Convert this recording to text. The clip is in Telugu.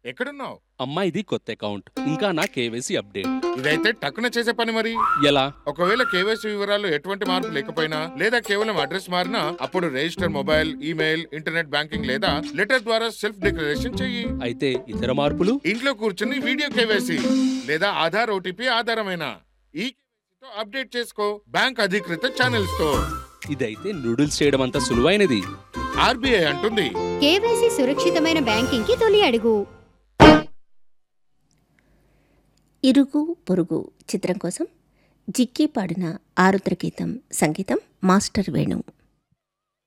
ఎక్కడున్నావు అమ్మా ఇది కొత్త అకౌంట్ ఇంకా నా కేవైసీ అప్డేట్ ఇదైతే టక్కున చేసే పని మరి ఎలా ఒకవేళ కేవైసీ వివరాలు ఎటువంటి మార్పు లేకపోయినా లేదా కేవలం అడ్రస్ మారినా అప్పుడు register mobile email internet banking లేదా లెటర్ ద్వారా సెల్ఫ్ డిక్లరేషన్ చెయ్యి అయితే ఇతర మార్పులు ఇంట్లో కూర్చుని వీడియో కేవైసీ లేదా ఆధార్ ఓటీపీ ఆధారమైన ఈ KYC తో అప్డేట్ చేసుకో బ్యాంక్ అధికృత ఛానల్స్ తో ఇదైతే నూడిల్స్ చేయడం అంత సులువైనది ఆర్బీఐ అంటుంది కేవైసీ సురక్షితమైన బ్యాంకింగ్కి తొలి అడుగు ఇరుగు పొరుగు చిత్రం కోసం జిక్కి పాడిన ఆరుద్ర గీతం సంగీతం మాస్టర్ వేణు